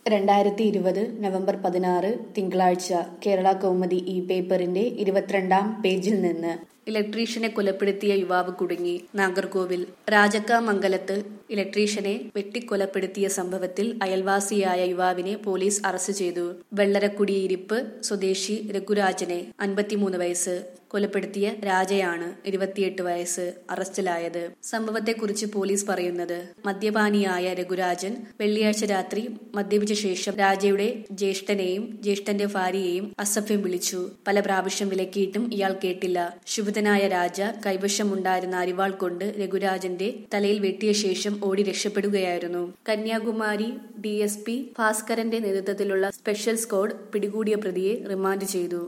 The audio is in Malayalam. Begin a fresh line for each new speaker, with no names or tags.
രണ്ടായിരത്തി ഇരുപത് നവംബർ പതിനാറ് തിങ്കളാഴ്ച കേരള കൗമുദി ഈ പേപ്പറിന്റെ ഇരുപത്തിരണ്ടാം പേജിൽ നിന്ന് ഇലക്ട്രീഷ്യനെ കൊലപ്പെടുത്തിയ യുവാവ് കുടുങ്ങി നാഗർകോവിൽ രാജക്കാമംഗലത്ത് ഇലക്ട്രീഷ്യനെ വെട്ടിക്കൊലപ്പെടുത്തിയ സംഭവത്തിൽ അയൽവാസിയായ യുവാവിനെ പോലീസ് അറസ്റ്റ് ചെയ്തു വെള്ളരക്കുടിയിരിപ്പ് സ്വദേശി രഘുരാജനെ അൻപത്തിമൂന്ന് വയസ്സ് കൊലപ്പെടുത്തിയ രാജയാണ് ഇരുപത്തിയെട്ട് വയസ്സ് അറസ്റ്റിലായത് സംഭവത്തെക്കുറിച്ച് പോലീസ് പറയുന്നത് മദ്യപാനിയായ രഘുരാജൻ വെള്ളിയാഴ്ച രാത്രി മദ്യപിച്ച ശേഷം രാജയുടെ ജ്യേഷ്ഠനെയും ജ്യേഷ്ഠന്റെ ഭാര്യയെയും അസഭ്യം വിളിച്ചു പല പ്രാവശ്യം വിലക്കിയിട്ടും ഇയാൾ കേട്ടില്ല ശുഭിതനായ രാജ കൈവശമുണ്ടായിരുന്ന അരിവാൾ കൊണ്ട് രഘുരാജന്റെ തലയിൽ വെട്ടിയ ശേഷം ഓടി രക്ഷപ്പെടുകയായിരുന്നു കന്യാകുമാരി ഡി എസ് പി ഭാസ്കരന്റെ നേതൃത്വത്തിലുള്ള സ്പെഷ്യൽ സ്ക്വാഡ് പിടികൂടിയ പ്രതിയെ റിമാൻഡ് ചെയ്തു